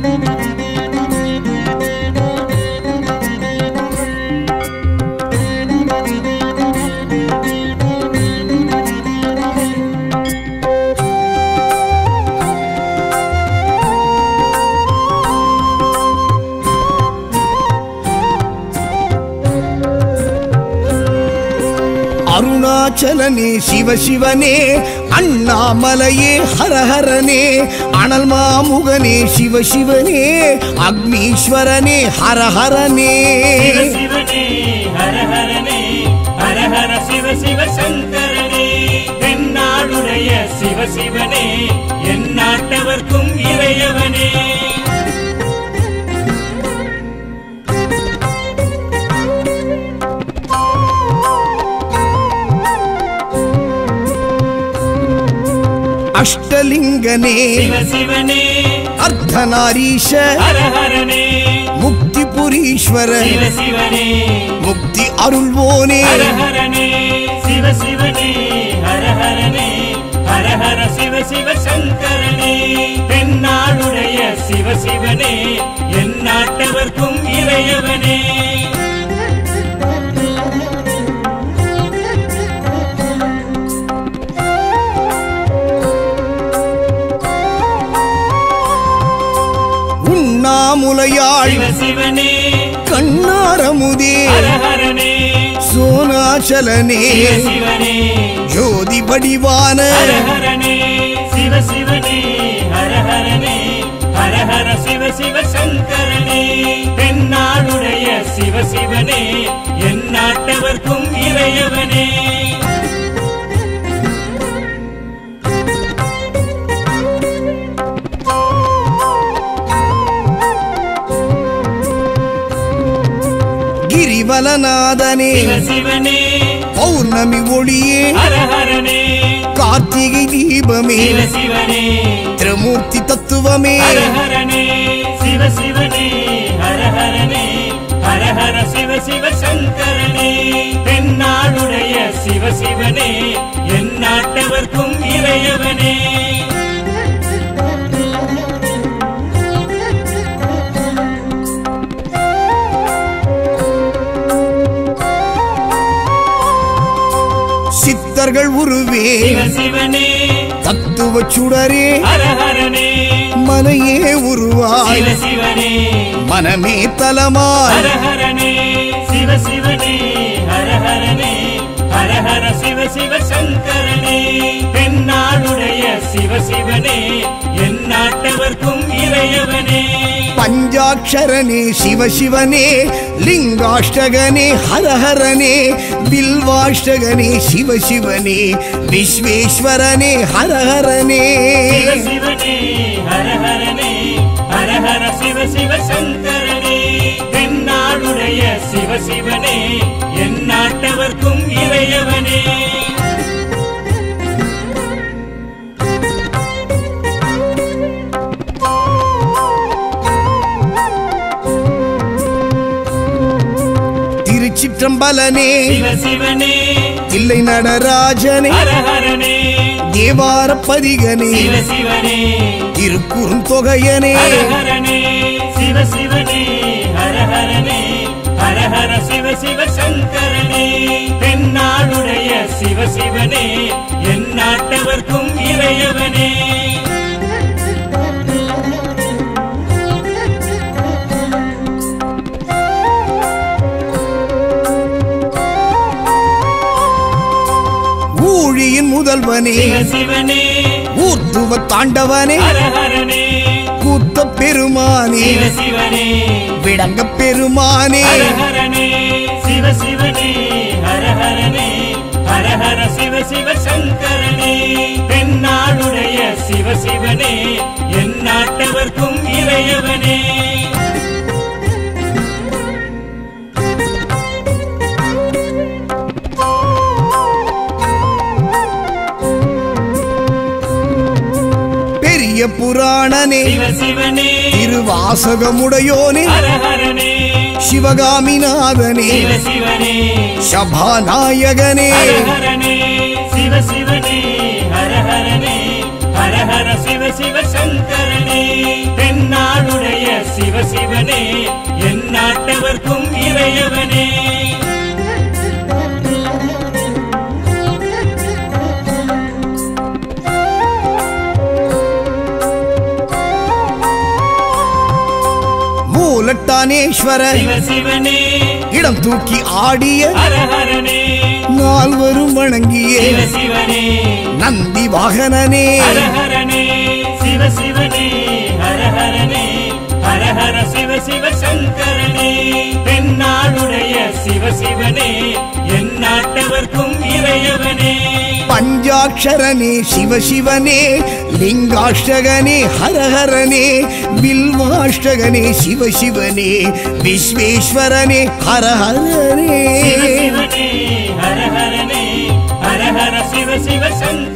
அருணாச்சலனே சிவசிவனே அண்ணாமலையே ஹரஹரனே அனல் மாமுகனே சிவசிவனே அக்னீஸ்வரனே ஹரஹரனே சிவ சிவனே ஹர ஹரனே ஹர ஹர சிவ சிவ சங்கரனே தென்னாடுடைய சிவ சிவனே என் நாட்டவர்க்கும் இறையவனே அஷ்டலிங்கனே சிவ சிவனே அர்த்தநாரீஷ ஹர ஹரனே முக்தி புரீஸ்வர சிவ சிவனே முக்தி அருள்வோனே ஹர ஹரனே சிவ சிவனே ஹர ஹரனே ஹர ஹர சிவ சிவ சங்கரனே தென்னாடுடைய சிவ சிவனே என் நாட்டவர்க்கும் இறையவனே உண்ணாமுலையாள் சிவ சிவனே கண்ணாரமுதே ஹர ஹரனே சோனாச்சலனே சிவ சிவனே ஜோதி வடிவான ஹர ஹரனே சிவ சிவனே ஹர ஹரனே ஹர ஹர சிவ சிவ சங்கரனே தென்னாடுடைய சிவ சிவனே என் நாட்டவர்க்கும் இறையவனே கிரிவலநாதனே சிவ சிவனே பௌர்ணமி ஒளியே ஹர ஹரனே கார்த்திகை தீபமே சிவ சிவனே திரிமூர்த்தி தத்துவமே ஹர ஹரனே சிவ சிவனே ஹர ஹரனே ஹர ஹர சிவ சிவ சங்கரனே தென்னாடுடைய சிவ சிவனே என் நாட்டவர்க்கும் இறையவனே சித்தர்கள் உருவே சிவ சிவனே தத்துவ சுடரே ஹர ஹரனே மனையே உருவாய் சிவ சிவனே மனமே தலமாய் ஹர ஹரனே சிவ சிவனே ஹர ஹரனே ஹர ஹர சிவ சிவ சங்கரனே தென்னாடுடைய சிவ சிவனே என் நாட்டவர்க்கும் இறையவனே பஞ்சாட்சரனே சிவசிவனே லிங்காஷ்டகனே ஹரஹரனே பில்வாஷ்டகனே சிவசிவனே விஸ்வேஸ்வரனே ஹரஹரனே சிவ சிவனே ஹர ஹரனே ஹர ஹர சிவ சிவ சங்கரனே தென்னாடுடைய சிவ சிவனே என் நாட்டவர்க்கும் இறையவனே திருச்சிற்றம்பலனே சிவ சிவனே தில்லை நடராஜனே ஹர ஹரனே தேவார பதிகனே சிவ சிவனே திருக்குறுந்தொகையனே ஹர ஹரனே சிவ சிவனே ஹர ஹரனே ஹர ஹர சிவ சிவ சங்கரனே தென்னாடுடைய சிவ சிவனே என் நாட்டவர்க்கும் இறையவனே ஊழியின் முதல்வனே சிவ சிவனே ஊர்த்துவ தாண்டவனே ஹர ஹரனே கூத்த பெருமானே சிவ சிவனே விடங்க பெருமானே ஹர ஹரனே சிவ சிவனே ஹர ஹரனே ஹர ஹர சிவ சிவ சங்கரனே தென்னாடுடைய சிவ சிவனே என் நாட்டவர்க்கும் இறையவனே பெரிய புராணனே சிவ சிவனே திருவாசகமுடையோனே ஹர ஹரனே சிவகாமிநாதனே சிவ சிவனே சபாநாயகனே ஹர ஹரனே சிவ சிவனே ஹர ஹரனே ஹர ஹர சிவ சிவ சங்கரனே தென்னாடுடைய சிவனே என் நாட்டவர்க்கும் இறையவனே மூலட்டானேஸ்வர சிவ சிவனே இடம் தூக்கி ஆடிய ஹரஹரனே நால்வரும் வணங்கிய சிவ சிவனே நந்தி வாகனனே ஹரஹரனே சிவ சிவனே ஹரஹரனே ஹரஹர சிவ சிவ சங்கரனே தென்னாடுடைய சிவ சிவனே என் நாட்டவர்க்கும் இறையவனே பஞ்சாட்சரனே சிவசிவனே லிங்காஷ்டகனே ஹரஹரனே பில்வாஷ்டகனே சிவசிவனே விஸ்வேஸ்வரனே ஹரஹரனே சிவ சிவனே ஹரஹரனே ஹரஹர சிவ சிவ சங்கரனே